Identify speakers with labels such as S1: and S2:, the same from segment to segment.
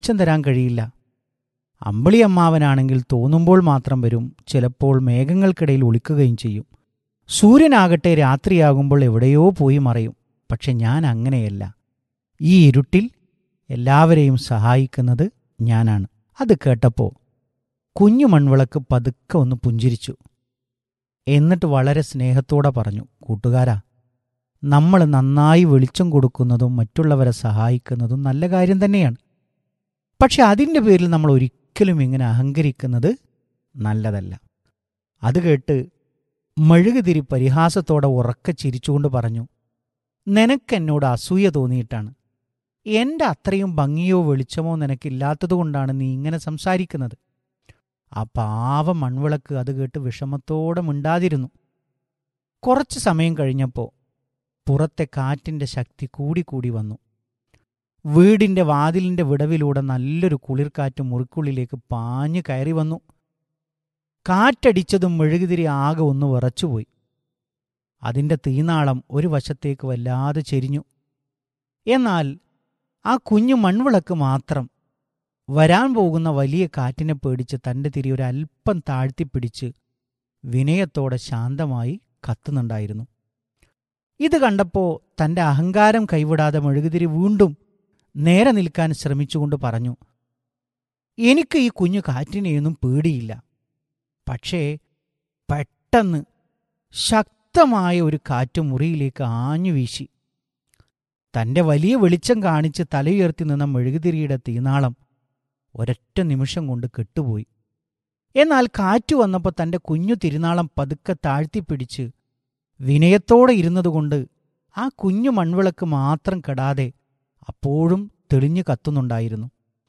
S1: വെളിച്ചം തരാൻ കഴിയില്ല അമ്പിളി അമ്മാവനാണെങ്കിൽ തോന്നുമ്പോൾ മാത്രം വരും ചിലപ്പോൾ മേഘങ്ങൾക്കിടയിൽ ഒളിക്കുകയും ചെയ്യും സൂര്യനാകട്ടെ രാത്രിയാകുമ്പോൾ എവിടെയോ പോയി മറയും പക്ഷെ ഞാൻ അങ്ങനെയല്ല ഈ ഇരുട്ടിൽ എല്ലാവരെയും സഹായിക്കുന്നത് ഞാനാണ് അത് കേട്ടപ്പോൾ കുഞ്ഞു മൺവിളക്ക് പതുക്കെ ഒന്ന് പുഞ്ചിരിച്ചു എന്നിട്ട് വളരെ സ്നേഹത്തോടെ പറഞ്ഞു കൂട്ടുകാരാ നമ്മൾ നന്നായി വെളിച്ചം കൊടുക്കുന്നതും മറ്റുള്ളവരെ സഹായിക്കുന്നതും നല്ല കാര്യം തന്നെയാണ് പക്ഷെ അതിൻ്റെ പേരിൽ നമ്മൾ ഒരിക്കലും ഇങ്ങനെ അഹങ്കരിക്കുന്നത് നല്ലതല്ല അത് കേട്ട് മെഴുകുതിരി പരിഹാസത്തോടെ ഉറക്കെ ചിരിച്ചുകൊണ്ട് പറഞ്ഞു നിനക്കെന്നോട് അസൂയ തോന്നിയിട്ടാണ് എൻ്റെ അത്രയും ഭംഗിയോ വെളിച്ചമോ നിനക്കില്ലാത്തതുകൊണ്ടാണ് നീ ഇങ്ങനെ സംസാരിക്കുന്നത് ആ പാവ മൺവിളക്ക് അത് കേട്ട് വിഷമത്തോടെ മിണ്ടാതിരുന്നു കുറച്ച് സമയം കഴിഞ്ഞപ്പോൾ പുറത്തെ കാറ്റിൻ്റെ ശക്തി കൂടിക്കൂടി വന്നു വീടിൻ്റെ വാതിലിൻ്റെ വിടവിലൂടെ നല്ലൊരു കുളിർക്കാറ്റ് മുറിക്കുള്ളിലേക്ക് പാഞ്ഞു കയറി വന്നു കാറ്റടിച്ചതും മെഴുകുതിരി ആകെ ഒന്ന് വിറച്ചുപോയി അതിൻ്റെ തീനാളം ഒരു വശത്തേക്ക് വല്ലാതെ ചെരിഞ്ഞു എന്നാൽ ആ കുഞ്ഞു മൺവിളക്ക് മാത്രം വരാൻ പോകുന്ന വലിയ കാറ്റിനെ പേടിച്ച് തൻ്റെ തിരി ഒരല്പം താഴ്ത്തിപ്പിടിച്ച് വിനയത്തോടെ ശാന്തമായി കത്തുന്നുണ്ടായിരുന്നു ഇത് കണ്ടപ്പോൾ തൻ്റെ അഹങ്കാരം കൈവിടാതെ മെഴുകുതിരി വീണ്ടും നേരെ നിൽക്കാൻ ശ്രമിച്ചുകൊണ്ട് പറഞ്ഞു എനിക്ക് ഈ കുഞ്ഞു കാറ്റിനെയൊന്നും പേടിയില്ല പക്ഷേ പെട്ടെന്ന് ശക്തമായ ഒരു കാറ്റ് മുറിയിലേക്ക് ആഞ്ഞു വീശി തൻ്റെ വലിയ വെളിച്ചം കാണിച്ച് തലയുയർത്തി നിന്ന മെഴുകുതിരിയുടെ തീനാളം ഒരൊറ്റ നിമിഷം കൊണ്ട് കെട്ടുപോയി എന്നാൽ കാറ്റ് വന്നപ്പോൾ തൻ്റെ കുഞ്ഞു തിരുനാളം പതുക്കെ താഴ്ത്തിപ്പിടിച്ച് വിനയത്തോടെ ഇരുന്നതുകൊണ്ട് ആ കുഞ്ഞു മൺവിളക്ക് മാത്രം കെടാതെ അപ്പോഴും തെളിഞ്ഞു കത്തുന്നുണ്ടായിരുന്നു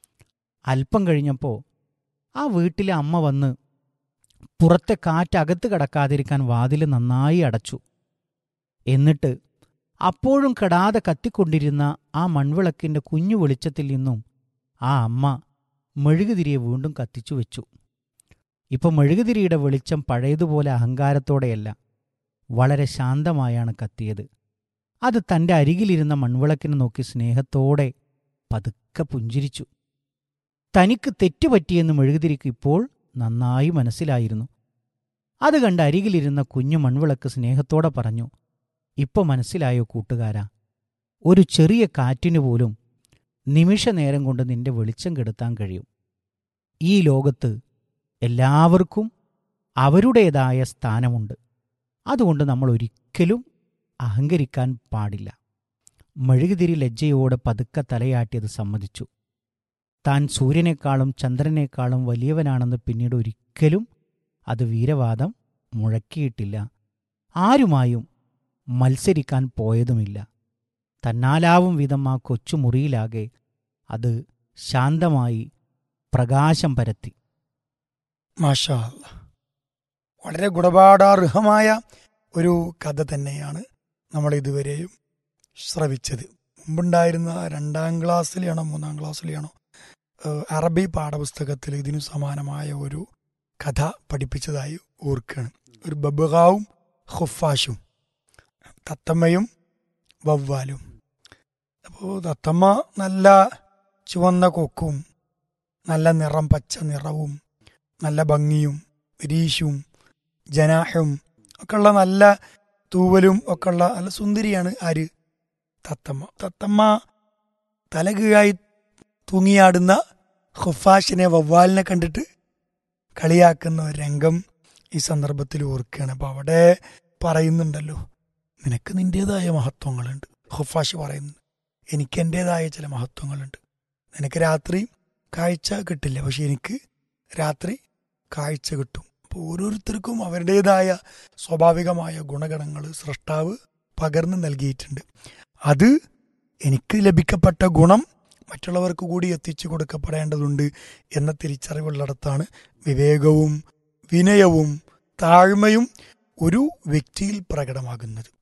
S1: അല്പം കഴിഞ്ഞപ്പോൾ ആ വീട്ടിലെ അമ്മ വന്ന് പുറത്തെ കാറ്റ് അകത്ത് കടക്കാതിരിക്കാൻ വാതിൽ നന്നായി അടച്ചു എന്നിട്ട് അപ്പോഴും കെടാതെ കത്തിക്കൊണ്ടിരുന്ന ആ മൺവിളക്കിൻ്റെ കുഞ്ഞു വെളിച്ചത്തിൽ നിന്നും ആ അമ്മ മെഴുകുതിരിയെ വീണ്ടും കത്തിച്ചു വെച്ചു ഇപ്പൊ മെഴുകുതിരിയുടെ വെളിച്ചം പഴയതുപോലെ അഹങ്കാരത്തോടെയല്ല വളരെ ശാന്തമായാണ് കത്തിയത് അത് തൻ്റെ അരികിലിരുന്ന മൺവിളക്കിനെ നോക്കി സ്നേഹത്തോടെ പതുക്കെ പുഞ്ചിരിച്ചു തനിക്ക് തെറ്റുപറ്റിയെന്ന് മെഴുകുതിരിക്ക് ഇപ്പോൾ നന്നായി മനസ്സിലായിരുന്നു അത് കണ്ട് അരികിലിരുന്ന കുഞ്ഞു മൺവിളക്ക് സ്നേഹത്തോടെ പറഞ്ഞു ഇപ്പൊ മനസ്സിലായോ കൂട്ടുകാരാ ഒരു ചെറിയ കാറ്റിനു പോലും നിമിഷനേരം കൊണ്ട് നിന്റെ വെളിച്ചം കെടുത്താൻ കഴിയും ഈ ലോകത്ത് എല്ലാവർക്കും അവരുടേതായ സ്ഥാനമുണ്ട് അതുകൊണ്ട് നമ്മൾ ഒരിക്കലും അഹങ്കരിക്കാൻ പാടില്ല മെഴുകുതിരി ലജ്ജയോടെ പതുക്കെ തലയാട്ടിയത് സമ്മതിച്ചു താൻ സൂര്യനേക്കാളും ചന്ദ്രനേക്കാളും വലിയവനാണെന്ന് പിന്നീട് ഒരിക്കലും അത് വീരവാദം മുഴക്കിയിട്ടില്ല ആരുമായും മത്സരിക്കാൻ പോയതുമില്ല തന്നാലാവും വിധം ആ കൊച്ചുമുറിയിലാകെ അത് ശാന്തമായി പ്രകാശം പരത്തി
S2: മാഷാ അല്ലാ. വളരെ ഗുണപാഠാർഹമായ ഒരു കഥ തന്നെയാണ് നമ്മൾ ഇതുവരെയും ശ്രവിച്ചത് മുമ്പുണ്ടായിരുന്ന രണ്ടാം ക്ലാസ്സിലെയാണോ മൂന്നാം ക്ലാസ്സിലെയാണോ ഏഹ് അറബി പാഠപുസ്തകത്തിൽ ഇതിനു സമാനമായ ഒരു കഥ പഠിപ്പിച്ചതായി ഓർക്കുകയാണ് ഒരു ബബുകാവും ഹുഫാഷും തത്തമ്മയും വവ്വാലും അപ്പോൾ തത്തമ്മ നല്ല ചുവന്ന കൊക്കും നല്ല നിറം പച്ച നിറവും നല്ല ഭംഗിയും രീശും ജനാഹും ഒക്കെയുള്ള നല്ല തൂവലും ഒക്കെയുള്ള നല്ല സുന്ദരിയാണ് ആര് തത്തമ്മ തത്തമ്മ തലകീഴായി തൂങ്ങിയാടുന്ന ഖുഫാഷിനെ വവ്വാലിനെ കണ്ടിട്ട് കളിയാക്കുന്ന ഒരു രംഗം ഈ സന്ദർഭത്തിൽ ഓർക്കുകയാണ് അപ്പോൾ അവിടെ പറയുന്നുണ്ടല്ലോ നിനക്ക് നിൻ്റെതായ മഹത്വങ്ങളുണ്ട് ഖുഫാഷ് പറയുന്നു എനിക്ക് എൻ്റെതായ ചില മഹത്വങ്ങളുണ്ട് നിനക്ക് രാത്രി കാഴ്ച കിട്ടില്ല പക്ഷെ എനിക്ക് രാത്രി കാഴ്ച കിട്ടും അപ്പോൾ ഓരോരുത്തർക്കും അവരുടേതായ സ്വാഭാവികമായ ഗുണഗണങ്ങൾ സൃഷ്ടാവ് പകർന്നു നൽകിയിട്ടുണ്ട് അത് എനിക്ക് ലഭിക്കപ്പെട്ട ഗുണം മറ്റുള്ളവർക്ക് കൂടി എത്തിച്ചു കൊടുക്കപ്പെടേണ്ടതുണ്ട് എന്ന തിരിച്ചറിവുള്ളിടത്താണ് വിവേകവും വിനയവും താഴ്മയും ഒരു വ്യക്തിയിൽ പ്രകടമാകുന്നത്